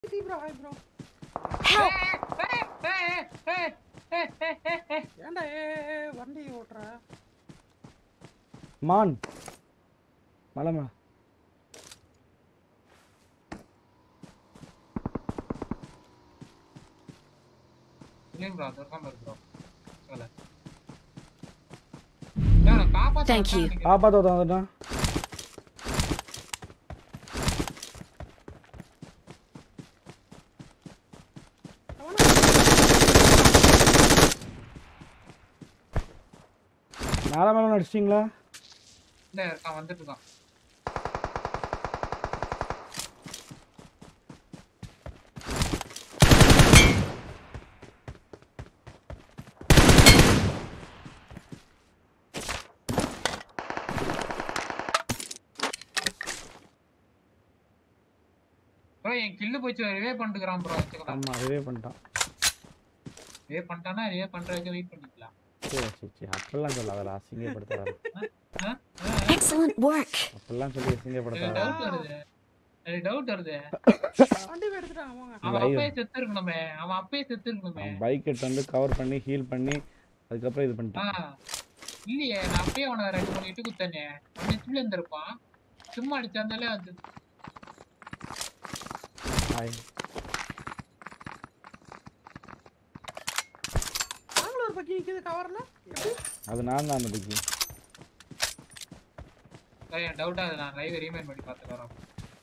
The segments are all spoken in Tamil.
See bro, hi bro. Help! ஏன்டா ஏ ஏ, ஏ, வண்டி ஓட்டுற மான் மலை மலை இல்லைங்க ப்ரோ அது இருக்காம இருக்கு ப்ரோ சொல்ல ஏன் காப்பாத்த Thank you. காப்பாற்ற வந்துட்டான் மேலே மேலே அடிச்சிட்டிங்களா இல்ல இருக்கான் வந்துட்டு இருக்கான் ப்ரோ என் கில்லு போச்சு ரிவே பண்ணிட்டுக்கிறான் ப்ரோ வச்சுக்கலாம் ஆமாம் ரிவே பண்ணிட்டான் ரிவே பண்ணிட்டானா ரிவே பண்ற வரைக்கும் வெயிட் பண்ணிக்கலாம் சரி சரி சரி அப்படிலாம் சொல்லாதடா அசிங்கப்படுத்துறாரு ஆ? Excellent work! அப்படிலாம் சொல்லி அசிங்கப்படுத்துறாரு டவுட் வருது எனக்கு டவுட் வருது வண்டி போய் எடுத்துட்டாங்க போங்க அவன் Live. அப்பயே செத்து இருக்கணுமே அவன் அப்பயே செத்து இருக்கணுமே அவன் பைக் எடுத்து வந்து கவர் பண்ணி ஹீல் பண்ணி அதுக்கப்புறம் இது ஆ பண்ணிட்டான் இல்லையே நான் அப்பயே அவனை ரெண்டு மூணு இட்டு குத்தனே அவன் நெச்சுல இருந்திருப்பான் சும்மா அடிச்சாந்தாலே அது ஹாய் நாங்களும் ஒரு பக்கி நிக்குது கவர்ல எப்படி அது நான் தான் அன்னைக்கு என் டவுட் ஆகுது நான் லைவ் ரீமைண்ட் பண்ணி பார்த்துட்டு வரேன்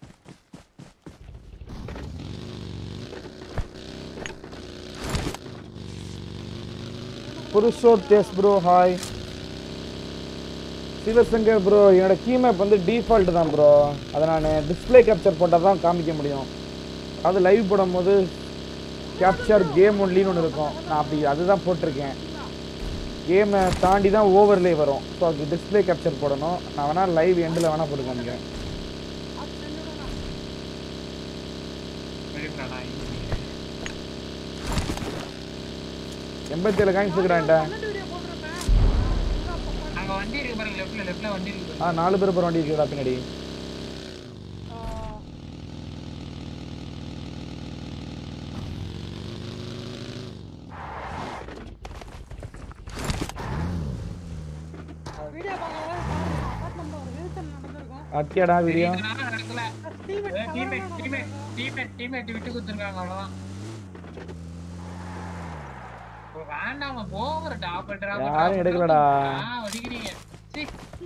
புருஷோத்தேஸ் ப்ரோ ஹாய் சிவசங்கர் ப்ரோ என்னோட கீ மேப் வந்து டிஃபால்ட் தான் ப்ரோ அதை நான் டிஸ்ப்ளே கேப்சர் போட்டால் தான் காமிக்க முடியும் அது லைவ் போடும்போது கேப்சர் கேம் ஒன்லின்னு ஒன்று இருக்கும் நான் அப்படி அதுதான் போட்டிருக்கேன் கேமை தாண்டி தான் ஓவர்லே வரும் ஸோ அதுக்கு டிஸ்ப்ளே கேப்சர் போடணும் நான் வேணால் லைவ் எண்டில் வேணால் போட்டு காமிக்கிறேன் பார்த்து செஞ்சு விடுங்க வெளிப்படுறா எண்பத்தி ஏழு காயின்ஸ் இருக்கிறான்ட்ட பன்னெண்டு வீடியோ போட்டிருப்பேன் எங்க அப்பா அங்க வண்டி இருக்கு பாருங்க லெஃப்ட்ல லெஃப்ட்ல வண்டி இருக்கு ஆ நாலு பேர் போகிற வண்டி இருக்குடா பின்னாடி ஆ, வீடியோ பார்க்கறதா அப்பார்ட்மெண்ட்ல ஒரு விழுத்தல் நடந்திருக்கும் அத்தியாடா வீடியோ நடக்கல teammate teammate teammate teammate teammate விட்டு கொடுத்துருக்காங்க அவ்வளவுதான் இப்போ வேண்டாம் போகிற டாப் யாரும் எடுக்கலடா. ஒடிக்கிறீங்க சீ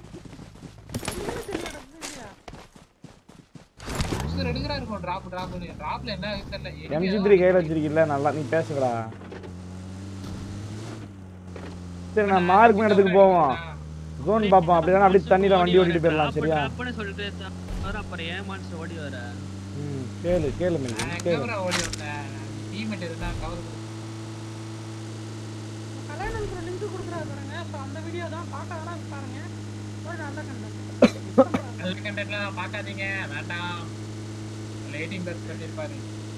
உசுர் எடுக்கிறா இருக்கும் டிராப் டிராப் டிராப்ல என்ன ஆகுது தெரியல எம்ஜி த்ரீ கையில் வச்சிருக்கீல்ல நல்லா நீ பேசுகிறா சரி நான் மார்க் இடத்துக்கு போவோம் ஜோன் பார்ப்போம் அப்படிதான் அப்படியே தண்ணியில் வண்டி ஓட்டிட்டு போயிடலாம் சரியா ட்ராப்னு சொல்லிட்டு வர அப்புறம் ஏன் மனசு ஓடி வர ம் கேளு கேளு மில்கி கேளு கேமரா ஓடி வந்தேன் டீமேட் இருந்தா கவர் கல்யாணம் லிங்க் கொடுக்குறாரு பாருங்க ஸோ அந்த வீடியோ தான் பார்க்க வேணா பாருங்க ஒரு நல்ல கண்டென்ட் நல்ல கண்டென்ட்லாம் பார்க்காதீங்க வேண்டாம் லைட்டிங் பெஸ்ட் பண்ணிருப்பாரு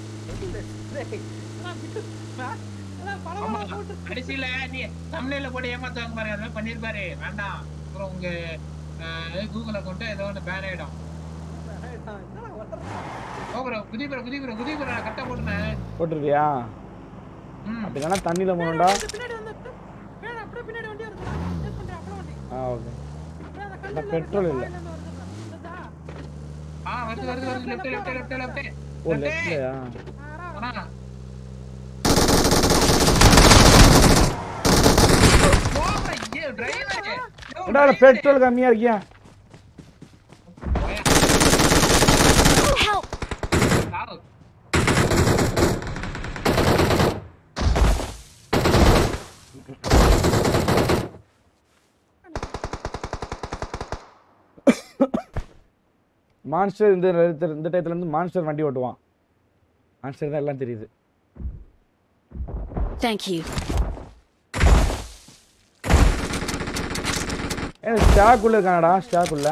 ஆமா கடைசியில நீ தமிழ்ல போட்டு ஏமாத்துவாங்க பாருங்க அதெல்லாம் பண்ணிருப்பாரு வேண்டாம் அப்புறம் உங்க கூகுள் அக்கௌண்ட் ஏதோ ஒன்று பேன் ஆயிடும் ஓபரோ குதிபுற குதிபுற குதிபுற கரெக்டா போட்டுனேன் போட்டிருக்கியா ம் அப்படி தானே தண்ணியில் போகணும்டா பின்னாடி வந்து வேணும் அப்படியே பின்னாடி வண்டி வருதுடா சேஸ் பண்றேன் அப்புறம் வண்டி ஆ ஓகே அப்படியே அந்த அதான் கல்லுல petrol இல்ல. பாயில இருந்து வருதுடா. வருதா? ஆ வருது வருது வருது லெஃப்ட் லெஃப்ட் லெஃப்ட் லெஃப்ட் ஓ லெஃப்ட்லையா ஆறா, ஆனா என்னடா பெட்ரோல் கம்மியாக இருக்கியா Help! மான்ஸ்டர் இந்த நேரத்துல- இந்த டயத்துல இருந்து மான்ஸ்டர் வண்டி ஓட்டுவான் மான்ஸ்டர் தான் எல்லாம் தெரியுது Thank you. ஏ ஸ்டாக்குள்ள இருக்கானடா ஸ்டாக்குள்ள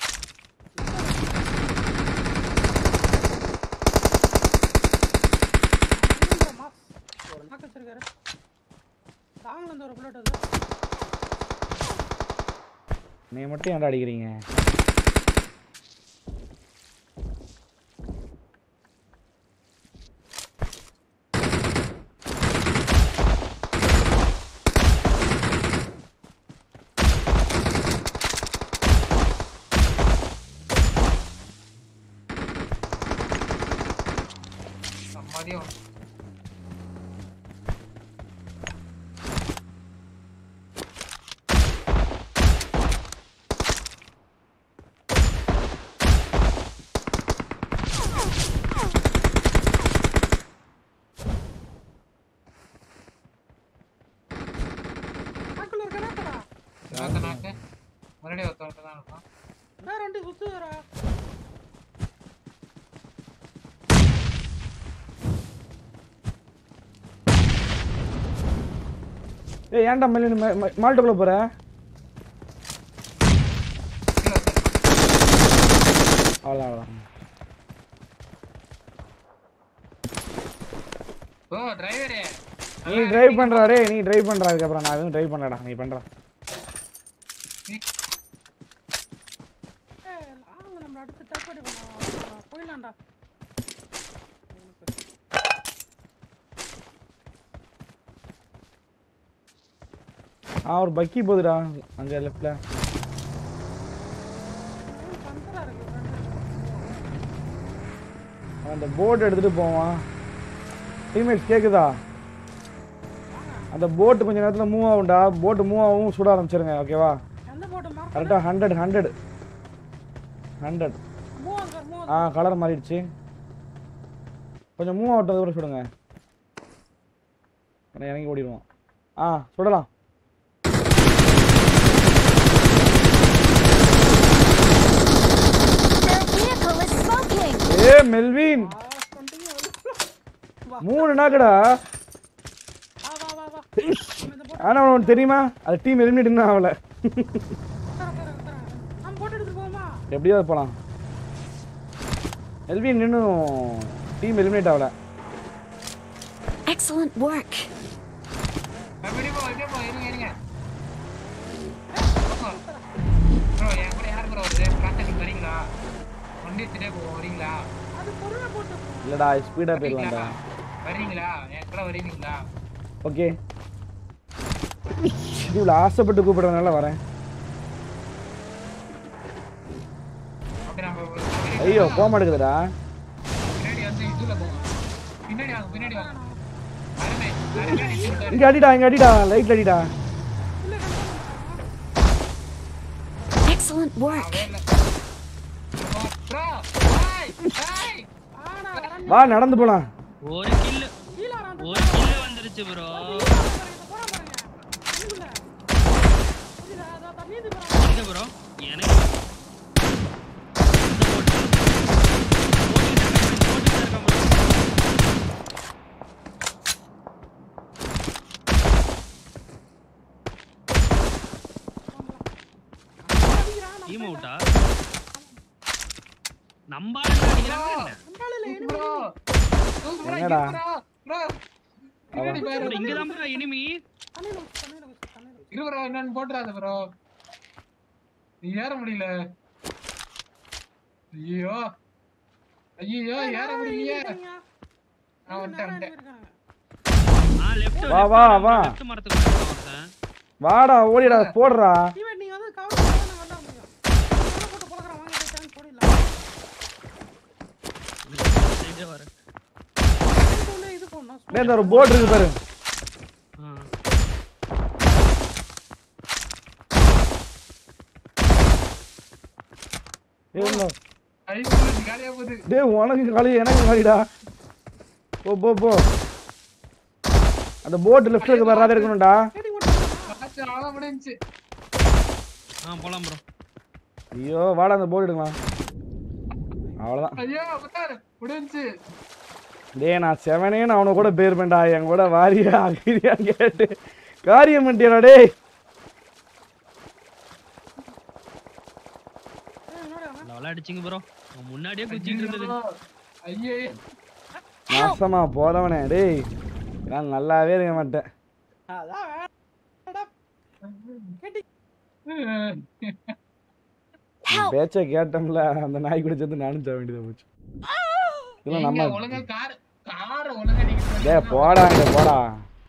இன்னொரு மாஸ். ஒரு knock வச்சிருக்காரு. தாங்கல இருந்து ஒரு bullet வருது. நீ மட்டும் ஏன்டா அடிக்கிறீங்க தெரியும் நாக்குல இருக்க நாக்கடா நாக்கு நாக்கு மறுபடியும் ஒருத்தவங்க தான் இருக்கும் நான் ரெண்டு சுத்துறா ஏய் ஏன்டா மெல்லி மால்ட்டுக்குள்ள போற கீழே ஒருத்தன். அவ்வளோ அவ்வளோ ஓ டிரைவரு நீ டிரைவ் பண்றா டேய் நீ டிரைவ் பண்றா அதுக்கப்புறம் நான் எதுவும் டிரைவ் பண்ணலடா நீ பண்றா ஏய் அவங்க நம்ம அடுத்து டச் அடி பண்ணலாம் போயிடலாம்டா ஆ ஒரு பக்கி போகுதுடா அங்க லெஃப்ட்ல பஞ்சரா இருக்கு front ல. அந்த போட் எடுத்துட்டு போவான் டீம்மேட்ஸ் கேக்குதா அந்த போட் கொஞ்ச நேரத்துல மூவ் ஆகும்டா போட் மூவ் ஆகும் சுட ஆரம்பிச்சிருங்க ஓகேவா எந்த போட்டு மார்க் கரெக்டாக hundred hundred hundred move on sir move ஆ கலர் மாறிடுச்சு கொஞ்சம் மூவ் ஆகட்டும் கூட சுடுங்க உடனே இறங்கி ஓடிடுவோம் ஆ சுடலாம் Their vehicle is smoking! ஏ மெல்வின் பாஸ் பண்ணிட்டீங்க வா மூணு நாக்குடா வா வா வா வா நம்ம இந்த போட்டு ஆனா உனக்கு தெரியுமா அது டீம் எலிமினேட் ஆகல உட்கார உட்கார உட்கார நம்ம போட்டு எடுத்துட்டு போவோமா எப்படியாவது போலாம் எல்வின் இன்னும் டீம் எலிமினேட் ஆகல Excellent work! அப்படியே போ அப்படியே போ இருங்க இருங்க ப்ரோ என் கூட யார் ப்ரோ வருது கான்டாக்ட் வரீங்களா வண்டி எடுத்துட்டே போவோம் வரீங்களா அது பொருளை போட்டு போ. இல்லடா ஸ்பீடாக போயிடலாம்டா வரீங்களா என் கூட வரீங்களா ஓகே இவ்வளோ ஆசைப்பட்டு கூப்பிடுறதுனால வரேன் அப்படி நம்ம ஐயோ போக மாட்டேங்குதுடா பின்னாடி வந்து இதுல போவோம் பின்னாடி வாங்க பின்னாடி வாங்க அருமை அருமை நிறுத்திட்டாரு. இங்க அடிடா இங்க அடிடா லைட்ல அடிடா Excellent work! வேலை. ப்ரோ ஏய் ஏய் ஆனா வரேன் வா நடந்து போலாம் ஒரு கில்லு கீழே வரான் ஒரு கில்லு வந்துருச்சு ப்ரோ போறா பாருங்க தண்ணிக்குள்ள புரியுதா அதான் தண்ணி இது போறான் எங்க ப்ரோ எனக்கு இந்த போட்டு போட்டுட்டு இருக்கேன் ப்ரோ டீம் அவுட்டா நம்ம ஆளுங்க அடிக்கிறாங்க என்ன? ப்ரோ ப்ரோ என்னடா? ப்ரோ பின்னாடி பாரு bro, இங்கதான் ப்ரோ எனிமி தண்ணியில ஊத்து, தண்ணியில ஊத்து, தண்ணியில ஊத்து. இரு ப்ரோ என்னன்னு போட்டுறாத ப்ரோ நீ ஏற முடியல ஐயோ ஐயோ ஏற முடியலையே இருக்காங்க. நான் வந்துட்டேன் வந்துட்டேன் இருக்காங்க. ஆ லெஃப்ட் வா, வா, வா. லெஃப்ட் மரத்துக்கு போயிட்டான் ஒருத்தன் வாடா ஓடிடா போடுறா டீம்மேட் நீங்க வந்து cover பண்ணா தான் நான் வரல முடியும். உள்ள போட்டு பொளக்குறேன், வாங்க போய் chance போடிடலாம். சைடே வர இதுக்கு உள்ள இது போடணும், டேய், இந்த ஒரு போட் இருக்கு பாரு ஆ ஏய், உள்ள. ஐயோ காலியா போகுது டேய் உனக்கு காலி எனக்கு காலிடா போ போ போ அந்த போட் லெஃப்ட் இருக்கு வராத இருக்கணும்டா தேடி ஓட்டுறேன். ஆச்சு அவ்வளோ முடிஞ்சுச்சு ஆ போலாம் ப்ரோ ஐயோ வாடா அந்த போட் எடுக்கலாம் அவ்வளோதான் ஐயோ முத்தாரு முடிஞ்சுச்சு டேய் நான் செவனேன்னு அவனை கூட பேர் பண்ணா என் கூட வாரியா அகிரியா கேட்டு காரியம் பண்ணிட்டியடா டேய் ஏய், என்னடா அவன்? லெவலா அடிச்சிங்க ப்ரோ முன்னாடியே குச்சிட்டு இருந்தது ஐயோ நாசமா போதவனே டேய் நான் நல்லாவே இருக்க மாட்டேன் அதான் வேணாடா. கேட்டி உன் பேச்சை கேட்டோம்ல அந்த நாய் கூட சேர்த்து நானும் தர வேண்டியதா போச்சு இல்லை நீங்க நம்ம ஒழுங்கா கார் காரை ஒழுங்கா நீங்க டேய் போடா இங்க போடா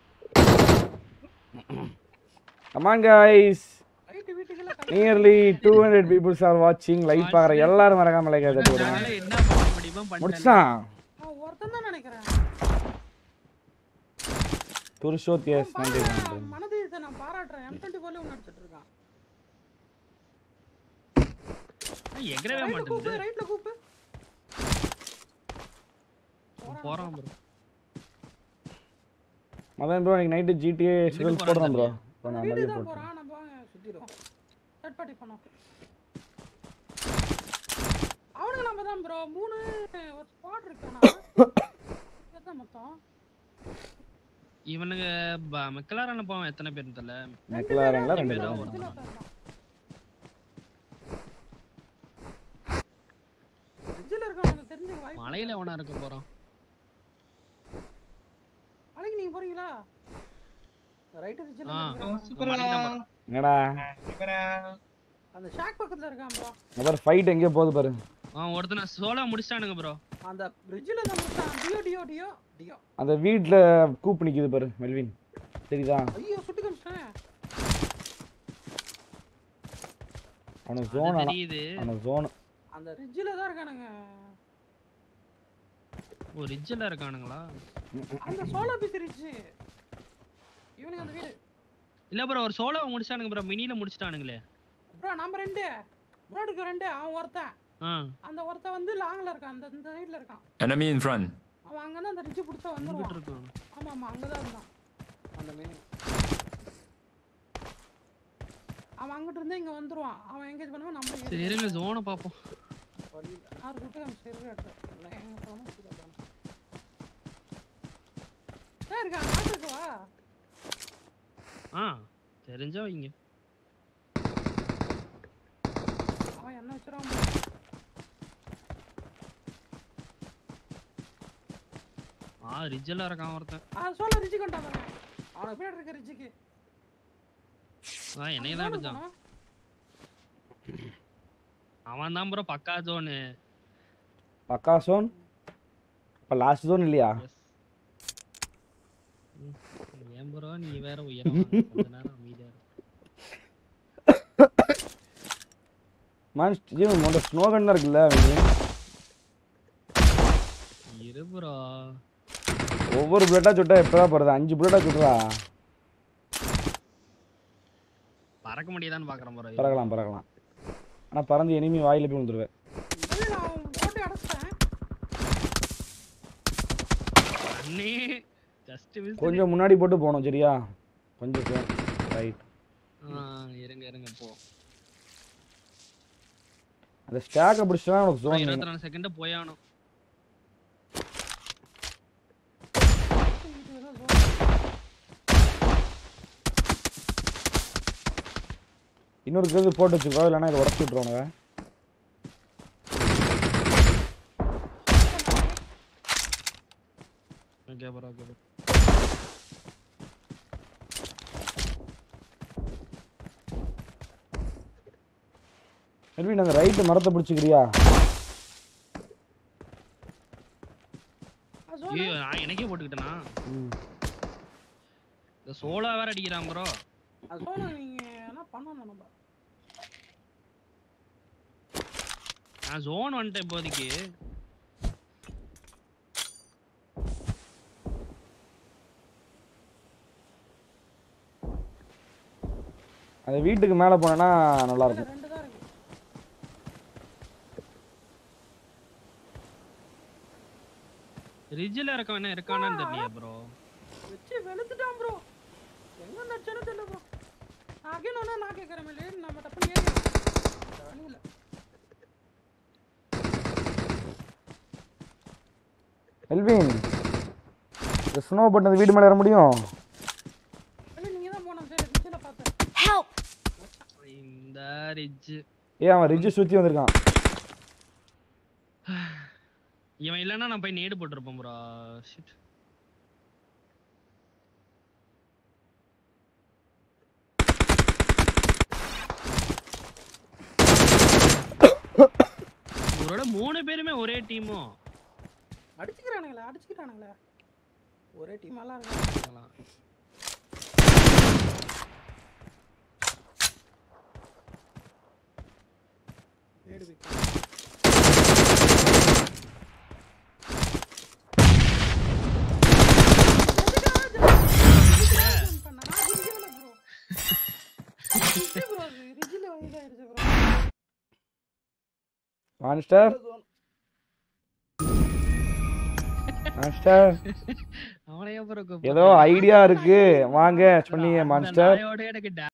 கமான் கைஸ் வீட்டு வீட்டுக்குள்ள கல் nearly two hundred peoples are வாட்சிங் லைட் பார்க்குற எல்லாரும் மறக்காம லைக் தட்டி விடுங்க அதனால என்ன பண்ண முடியுமோ பண்ணிட்டேன் முடிச்சான் அவன் ஒருத்தன் தான் நினைக்கிறேன் புருஷோத் எஸ் நன்றி நன்றி மனதை இதை நான் பாராட்டுறேன் எம் டுவெண்ட்டி ஃபோர்ல ஒன்று அடிச்சிட்டு இருக்கான் ஏய், எகிறவே ரைட்ல கூப்பு மாட்டேங்குது ரைட்ல கூப்பு போறான் ப்ரோ மதன் ப்ரோ இன்னைக்கு நைட்டு ஜிடிஏ ஷெடியூல் போறான் போடுறேன் ப்ரோ தம்பி. இப்போ நான் வீடு நிறைய தான் போட்டேன் போறான் நம்ம வாங்க சுத்திடுவோம் தேர்ட் பார்ட்டி பண்ணோம் அவனுக்கு நம்ம தான் ப்ரோ மூணு ஒரு ஸ்பாட் இருக்கானா எத்தனை மொத்தம் இவனுங்க மெக்கலாரான பாவம் எத்தனை பேர் தெரியல மெக்லாரங்களா ரெண்டு பேரா பேரும் ஒரு இதுல ஒருத்தன் இருக்கான். ஃப்ரிட்ஜில் இருக்கவனுக்கு தெரிஞ்ச வாய்ப்பு மலையில எவனா இருக்க போறான் மலைக்கு நீங்க போறீங்களா ரைட்டு ஃப்ரிட்ஜில் ஆ. சூப்பரா என்னடா சூப்பரா அந்த ஷாக் பக்கத்துல இருக்கான் ப்ரோ அப்புறம் ஃபைட் எங்கேயோ போகுது பாரு அவன் ஒருத்தனை சோலா முடிச்சிட்டானுங்க ப்ரோ அந்த பிரிட்ஜில் தான் முடிச்சான் டியோ டியோ டியோ டியோ அந்த வீட்டில் கூப் நிக்குது பாரு மெல்வின் தெரியுதா ஐயோ சுட்டு காமிச்சிட்டேன் அவனுக்கு ஜோன் அது ஆனால் தெரியுது அவனுக்கு ஜோன் அந்த ரிட்ஜில் தான் இருக்கானுங்க ஒரு ரிட்ஜில் இருக்கானுங்களா அந்த சோலா பீஸ் ரிட்ஜ் இவனுக்கு அந்த வீடு இல்ல ப்ரோ ஒரு சோலோ முடிச்சிட்டானுங்க ப்ரோ மினில முடிச்சிட்டானுங்களே ப்ரோ நம்ம ரெண்டு ப்ரோடுக்கு ரெண்டு அவன் ஒருத்தன் ஆ அந்த ஒருத்தன் வந்து லாங்ல இருக்கான் அந்த இந்த சைடுல இருக்கான் Enemy in front. அவன் அங்கதான் அந்த ரிட்ஜ் பிடிச்சா இங்கிட்டு வந்துருவான் இருக்கான் ஆமா ஆமா அங்கதான் இருந்தான் அந்த மீன் அவன் அங்கிட்டு இருந்து இங்க வந்துருவான் அவன் எங்கேஜ் பண்ணுவான் நம்ம சரி இருங்க ஜோனை பார்ப்போம் ஆறு குட்டு அவன் சரி இல்லை எங்க போகணும் கீழே போகணும் ஏன் இருக்கா நாட்டுக்கு வா ஆ தெரிஞ்சா வைங்க அவன் என்ன வச்சிருவான் ஆ ரிட்ஜில் இருக்கான் ஒருத்தன் ஆ சோலா ரிட்ஜ் கொண்டா பாருங்க அவனை பேர் இருக்க ரிட்ஜுக்கு ஆ என்னைய தான் அடிச்சான் அவன் தான் ப்ரோ பக்கா ஜோனு பக்கா ஜோன் இப்போ லாஸ்ட் ஜோன் இல்லையா ஏன் ப்ரோ நீ வேற உயரம் கொஞ்ச நேரம் அமைதியா இரு. மேன் ஜீவன் உங்கள்கிட்ட ஸ்னோ கன் இருக்குல்ல மெல்வின் இரு ப்ரோ ஒவ்வொரு புல்லட்டாக சுட்டா எப்படா போகிறது அஞ்சு புல்லட்டாக சுட்டுறா பறக்க முடியுதான்னு பாக்குறேன் ப்ரோ பறக்கலாம் பறக்கலாம் ஆனால் பறந்து எனிமி வாயில போய் விழுந்துருவேன் இல்லை நான் அவன் போட்டு அடைச்சிட்டேன் அண்ணே ஜஸ்ட் மிஸ் கொஞ்சம் முன்னாடி போட்டு போகணும் சரியா கொஞ்சம் ரைட் ஆ இருங்க இருங்க போ அந்த ஸ்டாக்கை பிடிச்சா உனக்கு ஜோன் இருபத்தி நாலு செகண்ட் போயானும் வீட்டுக்கு ஏதோ zone. இன்னொரு கேது போட்டு வச்சுக்கோ இல்லைன்னா இதை உடச்சி விட்ருவானுங்க okay bro okay bro Melvin அந்த ரைட்டு மரத்தை பிடிச்சிக்கிறியா ஆ, zone. ஐயோ நான் எனக்கே போட்டுக்கிட்டேனா ம் இந்த சோலா வேற அடிக்கிறான் ப்ரோ அது zone நீங்க என்ன பண்ணணும் நம்ம நான் ஜோன் வந்துட்டேன் இப்போதைக்கு அந்த வீட்டுக்கு மேலே போனேன்னா நல்லா இல்ல, இருக்கும் ரெண்டு தான் இருக்கு ரிட்ஜில் இருக்கவன் என்ன இருக்கானான்னு தெரியல ப்ரோ வச்சு வெளுத்துட்டான் ப்ரோ எங்க நடிச்சானு தெரியல ப்ரோ நான் அகைன் ஒன்று நான் கேட்குறேன் மேலே நம்ம டப்புன்னு ஏறி வழியில் எல்வின் இந்த ஸ்னோ பண்ணது வீடு மேலே ஏற முடியும் வெளியே நீங்கள் தான் போனோம் சரி பிக்சரில் பார்த்தேன் Help! இந்த ரிட்ஜ் ஏன் அவன் ரிஜ்ஜு சுற்றி வந்திருக்கான் இவன் இல்லைன்னா நான் போய் நேடு போட்டிருப்பேன் ப்ரோ ஷிட் இவரோட மூணு பேருமே ஒரே டீமும் அடிச்சுக்கிறானுங்களே அடிச்சுக்கிறானுங்களே ஒரே டீம் எல்லாம் இருக்காங்க ஏடு பிக் ப்ரோ அது ரிஜில இதாயிருச்சு ப்ரோ மான்ஸ்டர் மான்ஸ்டர் அவனையே ப்ரோ ஏதோ ஐடியா இருக்கு வாங்க சொன்னீங்க மான்ஸ்டர் நாயோட எனக்கு